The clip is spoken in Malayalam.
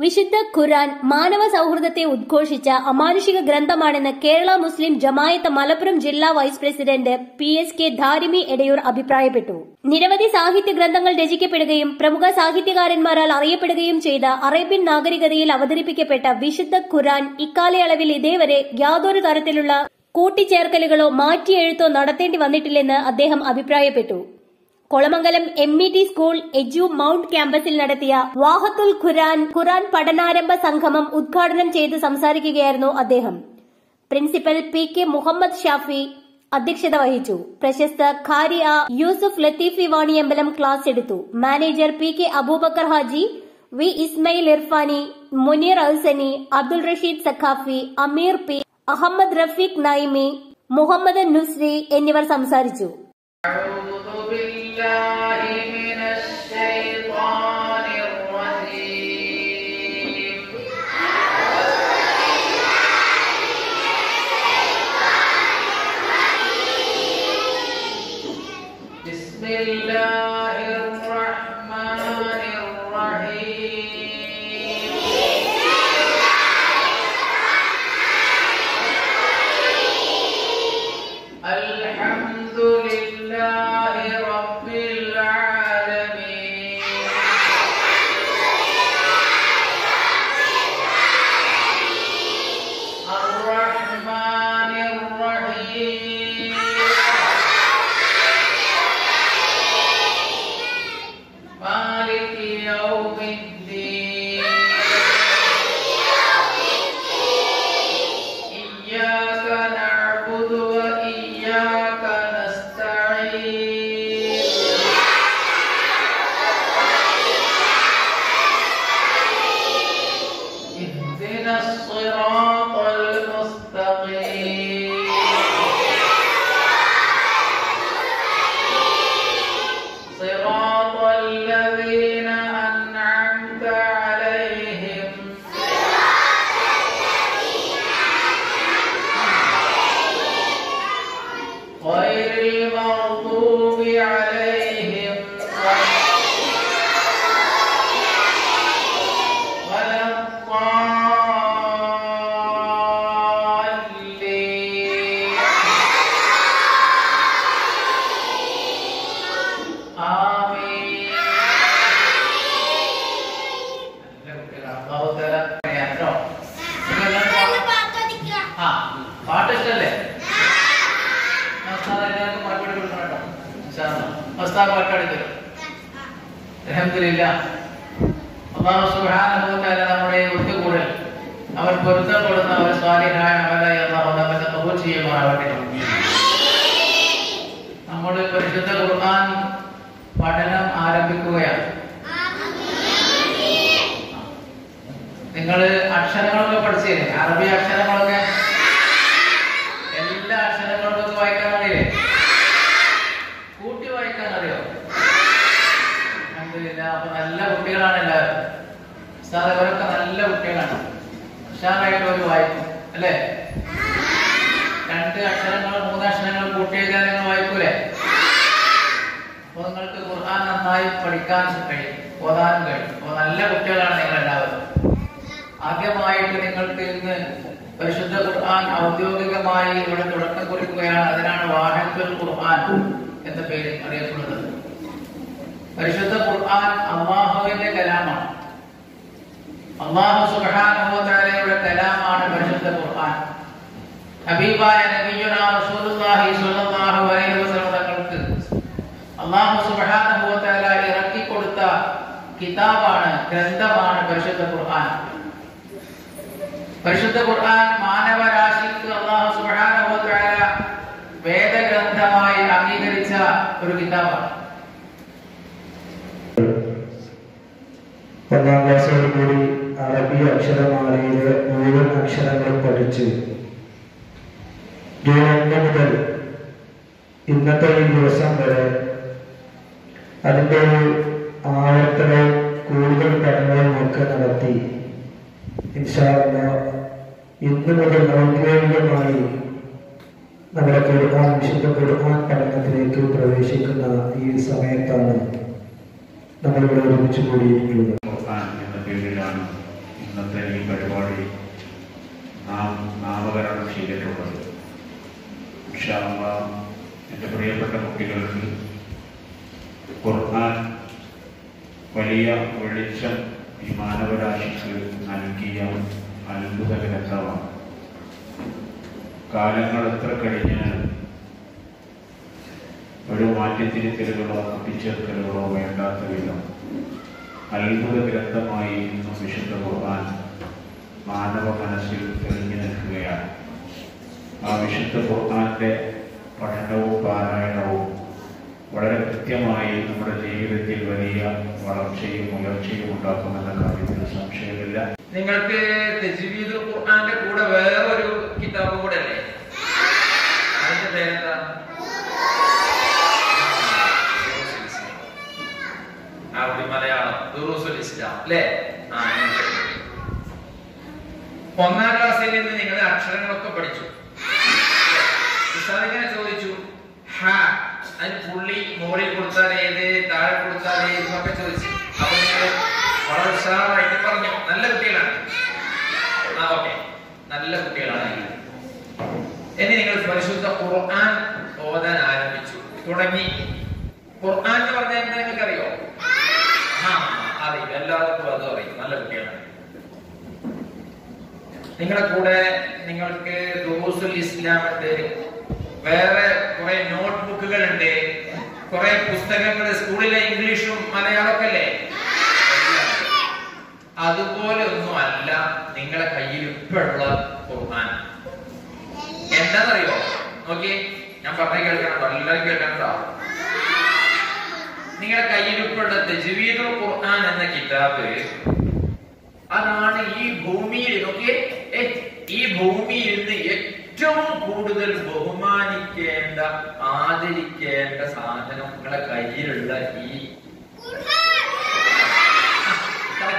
വിശുദ്ധ ഖുർആൻ മാനവ സൗഹൃദത്തെ ഉദ്ഘോഷിച്ച അമാനുഷിക ഗ്രന്ഥമാണെന്ന് കേരള മുസ്ലിം ജമായത്ത് മലപ്പുറം ജില്ലാ vice president P S K Darimi Edayur അഭിപ്രായപ്പെട്ടു നിരവധി സാഹിത്യ ഗ്രന്ഥങ്ങൾ രചിക്കപ്പെടുകയും പ്രമുഖ സാഹിത്യകാരന്മാരാൽ അറിയപ്പെടുകയും ചെയ്ത അറേബ്യൻ നാഗരികതയിൽ അവതരിപ്പിക്കപ്പെട്ട വിശുദ്ധ ഖുർആൻ ഇക്കാലയളവിൽ ഇതേവരെ യാതൊരു തരത്തിലുള്ള കൂട്ടിച്ചേർക്കലുകളോ മാറ്റിയെഴുത്തോ നടത്തേണ്ടി വന്നിട്ടില്ലെന്ന് അദ്ദേഹം അഭിപ്രായപ്പെട്ടു Kolamangalam M E T school Edumount ക്യാമ്പസിൽ നടത്തിയ വാഹത്തുൽ ഖുരാൻ ഖുറാൻ പഠനാരംഭ സംഗമം ഉദ്ഘാടനം ചെയ്ത് സംസാരിക്കുകയായിരുന്നു അദ്ദേഹം principal P K Muhammed Shafi അധ്യക്ഷത വഹിച്ചു പ്രശസ്ത ഖാരിയ യൂസുഫ് ലത്തീഫി വാണിയമ്പലം ക്ലാസ് എടുത്തു manager P K Abubakar Haji V Ismail Irfani Munir Alsani Abdul Rasheed Saqafi Ameer P Ahmed Rafeeq Naimi Muhammed Nusri എന്നിവർ സംസാരിച്ചു أعوذ بالله من الشيطان الرجيم بسم الله الرحمن الرحيم الحمد لله رب العالمين الرحمن الرحيم مالك يوم الدين إياك نعبد وإياك نستعين اهدنا الصراط المستقيم صراط الذين أنعمت عليهم غير المغضوب عليهم ولا الضالين آمين അള്ളാഹു തആല പറയാട്ടോ ആ പാട്ട് ഇഷ്ടല്ലേ ഉസ്താദ് എല്ലാവർക്കും മറുപടി കൊടുക്കണം കേട്ടോ ഇൻഷാ അല്ലാഹ്. ഉസ്താദ് പാട്ടാടി തരും അൽഹംദുലില്ലാ അള്ളാഹു സുബ്ഹാനഹു വ തആല നമ്മുടെ ഈ ഒത്തുകൂടൽ അവൻ പൊരുത്തപ്പെടുന്ന ഒരു സ്വാലിഹായ അമലായി അള്ളാഹു നമ്മെ കബൂൽ ചെയ്യുമാറാവട്ടെ നമ്മൾ പരിശുദ്ധ ഖുർആൻ പഠനം ആരംഭിക്കുകയാണ് നിങ്ങൾ അക്ഷരങ്ങളൊക്കെ പഠിച്ചില്ലേ അറബി അക്ഷരങ്ങളൊക്കെ എല്ലാ അക്ഷരങ്ങളൊക്കെ വായിക്കാൻ അറിയില്ലേ കൂട്ടി വായിക്കാൻ അറിയോ അൽഹംദുലില്ലാ. അപ്പൊ നല്ല കുട്ടികളാണ് എല്ലാവരും ഉസ്താദ് ഇവരൊക്കെ നല്ല കുട്ടികളാണ് ഉഷാറായിട്ട് അവർ വായിക്കും അല്ലേ രണ്ട് അക്ഷരങ്ങൾ മൂന്ന് അക്ഷരങ്ങൾ കൂട്ടി എഴുതാൻ നിങ്ങൾ വായിക്കൂലേ അപ്പൊ നിങ്ങൾക്ക് ഖുർആൻ നന്നായി പഠിക്കാൻ കഴിയും ഓതാനും കഴിയും അപ്പൊ നല്ല കുട്ടികളാണ് നിങ്ങൾ എല്ലാവരും ആദ്യമായിട്ട് നിങ്ങൾക്ക് ഇന്ന് പരിശുദ്ധ ഖുർആൻ ഔദ്യോഗികമായി ഇവിടെ തുടക്കം കുറിക്കുകയാണ് അതിനാണ് വാഹത്തുൽ ഖുർആൻ എന്ന പേര് അറിയപ്പെടുന്നത് പരിശുദ്ധ ഖുർആൻ അള്ളാഹുവിന്റെ കലാമാണ് അള്ളാഹു സുബ്ഹാനഹു വ തആലയുടെ കലാമാണ് പരിശുദ്ധ ഖുർആൻ ഹബീബായ നബിയുന റസൂലുള്ളാഹി സ്വല്ലല്ലാഹു അലൈഹി വസല്ലം തങ്ങൾക്ക് അള്ളാഹു സുബ്ഹാനഹു വ തആല ഇറക്കി കൊടുത്ത കിതാബാണ് ഗ്രന്ഥമാണ് പരിശുദ്ധ ഖുർആൻ പരിശുദ്ധ ഖുർആൻ മാനവരാശിക്ക് അള്ളാഹു സുബ്ഹാനഹു വ തആല വേദഗ്രന്ഥമായി അംഗീകരിച്ച ഒരു കിതാബാണ് ഒന്നാം ക്ലാസ്സോട് കൂടി അറബി അക്ഷരമാലയിലെ മുഴുവൻ അക്ഷരങ്ങളും പഠിച്ച് ജൂൺ ഒന്ന് മുതൽ ഇന്നത്തെ ഈ ദിവസം വരെ അതിൻ്റെ ഒരു ആവർത്തനവും കൂടുതൽ പഠനവും ഒക്കെ നടത്തി ഇൻഷാ അല്ലാഹ് ഇന്ന് മുതൽ ഔദ്യോഗികമായി നമ്മുടെ ഖുർആൻ വിശുദ്ധ ഖുർആൻ പഠനത്തിലേക്ക് പ്രവേശിക്കുന്ന ഈ സമയത്താണ് നമ്മളിവിടെ ഒരുമിച്ച് കൂടിയിരിക്കുന്നത് ഖുർആൻ എന്ന പേരിലാണ് ഇന്നത്തെ ഈ പരിപാടി നാം നാമകരണം ചെയ്തിട്ടുള്ളത് ഇൻഷാല്ല എൻ്റെ പ്രിയപ്പെട്ട കുട്ടികൾക്ക് ഖുർആൻ വലിയ വെളിച്ചം ഈ മാനവരാശിക്ക് നൽകിയ അത്ഭുത ഗ്രന്ഥമാണ് കാലങ്ങൾ എത്ര കഴിഞ്ഞാലും ഒരു മാറ്റത്തിരുത്തലുകളോ കൂട്ടിച്ചേർക്കലുകളോ വേണ്ടാത്ത വിധം അത്ഭുത ഗ്രന്ഥമായി ഇന്നും വിശുദ്ധ ഖുർആൻ മാനവ മനസ്സിൽ തെളിഞ്ഞു നിൽക്കുകയാണ് ആ വിശുദ്ധ ഖുർആന്റെ പഠനവും പാരായണവും വളരെ കൃത്യമായി നമ്മുടെ ജീവിതത്തിൽ വലിയ വളർച്ചയും ഉയർച്ചയും ഉണ്ടാക്കുമെന്ന കാര്യത്തിൽ സംശയമില്ല നിങ്ങൾക്ക് തജ്വീദുൽ ഖുർആന്റെ കൂടെ വേറൊരു കിതാബ് കൂടെ അല്ലേ അതിന്റെ പേരെന്താ അറബി മലയാളം ദുറൂസുൽ ഇസ്ലാം അല്ലേ ആ നിങ്ങൾക്ക്. ഒന്നാം ക്ലാസ്സിൽ നിന്ന് നിങ്ങൾ അക്ഷരങ്ങളൊക്കെ പഠിച്ചു ഉസ്താദ് ഇങ്ങനെ ചോദിച്ചു ഹ അതിന് പുള്ളി മുകളിൽ കൊടുത്താൽ ഏത് താഴെ കൊടുത്താൽ ഏത് എന്നൊക്കെ ചോദിച്ചു അപ്പൊ നിങ്ങൾ വളരെ ഉഷാറായിട്ട് പറഞ്ഞു നല്ല കുട്ടികളാണ് ആ ഓക്കെ നല്ല കുട്ടികളാണ് നിങ്ങൾ. ഇനി നിങ്ങൾ പരിശുദ്ധ ഖുർആൻ ഓതാൻ ആരംഭിച്ചു തുടങ്ങി ഖുർആൻ എന്ന് പറഞ്ഞാൽ എന്താ നിങ്ങൾക്ക് അറിയോ ആ അറിയും എല്ലാവർക്കും അതും അറിയും നല്ല കുട്ടികളാണ് നിങ്ങളുടെ കൂടെ നിങ്ങൾക്ക് ദുറൂസുൽ ഇസ്ലാം ഉണ്ട് വേറെ കുറെ നോട്ട്ബുക്കുകൾ ഉണ്ട് കുറെ പുസ്തകങ്ങൾ സ്കൂളിലെ ഇംഗ്ലീഷും മലയാളമൊക്കെ അല്ലേ എല്ലാം ഉണ്ട്. അതുപോലെ ഒന്നും അല്ല നിങ്ങളെ കയ്യിൽ ഇപ്പോഴുള്ള ഖുർആൻ എന്താണെന്നറിയോ നോക്കി ഞാൻ പറഞ്ഞ കേൾക്കണം എല്ലാവരും കേൾക്കണോ നിങ്ങളുടെ കയ്യിൽ ഇപ്പോഴുള്ള തജ്വീദുൽ ഖുർആൻ എന്ന കിതാബ് അതാണ് ഈ ഭൂമിയിൽ നോക്കിയേ ഏ, ഈ ഭൂമിയിൽ നിന്ന് ഏറ്റവും കൂടുതൽ ബഹുമാനിക്കേണ്ട ആദരിക്കേണ്ട സാധനം നിങ്ങളെ കയ്യിലുള്ള ഈ